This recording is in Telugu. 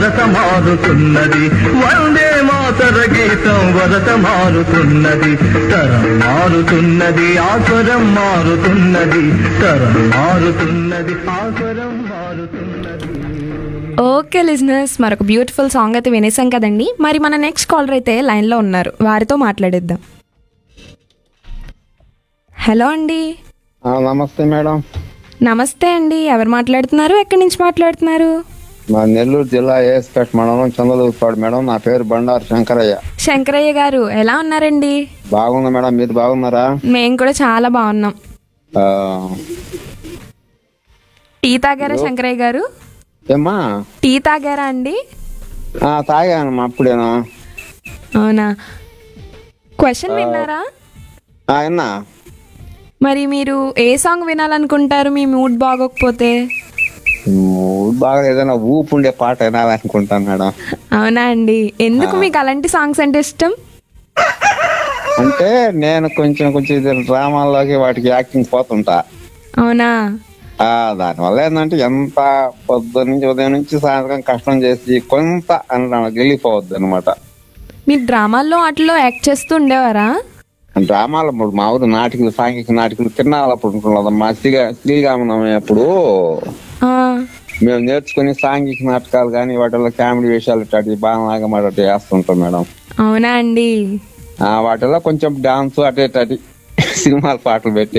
వరస మారుతున్నది వందే మాతర గీతం వరస మారుతున్నది తరం మారుతున్నది ఆస్వరం మారుతున్నది తరం మారుతున్నది ఆస్వరం మారుతున్నది ఓకే లిజినెస్ మరొక బ్యూటిఫుల్ సాంగ్ అయితే వినేసాం కదండి మరి మన నెక్స్ట్ కాలర్ అయితే లైన్లో ఉన్నారు వారితో మాట్లాడిద్దాం హలో అండి ఆ, నమస్తే మేడం నమస్తే అండి ఎవరు మాట్లాడుతున్నారు ఎక్కడి నుంచి మాట్లాడుతున్నారు మా నెల్లూరు జిల్లా ఏఎస్పేట మండలం చంద్రదూరుపాడు మేడం నా పేరు బండారు శంకరయ్య శంకరయ్య గారు ఎలా ఉన్నారండి బాగుందా మేడం మీరు బాగున్నారా మేము కూడా చాలా బాగున్నాం ఆ, టీ తాగారా శంకరయ్య గారు ఏమ్మా టీ తాగారా అండి ఆ, తాగాను అప్పుడేనా అవునా క్వశ్చన్ విన్నారా ఆ, విన్నా మరి మీరు ఏ సాంగ్ వినాలనుకుంటారు మీ మూడ్ బాగోకపోతే మూడు బాగా ఏదైనా ఊపు ఉండే పాట వినాలనుకుంటాను మేడం అవునా అండి ఎందుకు మీకు అలాంటి సాంగ్స్ అంటే ఇష్టం అంటే నేను కొంచెం కొంచెం ఇది డ్రామాల్లోకి వాటికి యాక్టింగ్ పోతుంటా అవునా ఆ, దానివల్ల ఏంటంటే ఎంత పొద్దు నుంచి ఉదయం నుంచి సాయంత్రం కష్టం చేసి కొంత అని వెళ్ళిపోవద్దు అనమాట మీ డ్రామాల్లో వాటిలో యాక్ట్ చేస్తూ ఉండేవారా డ్రామాలు ఇప్పుడు మా ఊరు నాటికలు సాంఘిక నాటికలు తిరణాలు అప్పుడు ఉంటున్నాం మా శ్రీగా శ్రీరామనవమి అప్పుడు ఆ, మేము నేర్చుకుని సాంఘిక నాటకాలు కానీ వాటిలో కామెడీ వేషాలు ఇట్లాంటి బాగా మాట వేస్తుంటాం మేడం అవునా అండి ఆ వాటిలో కొంచెం డాన్స్ అటు ఇటు అటు సినిమాల పాటలు పెట్టి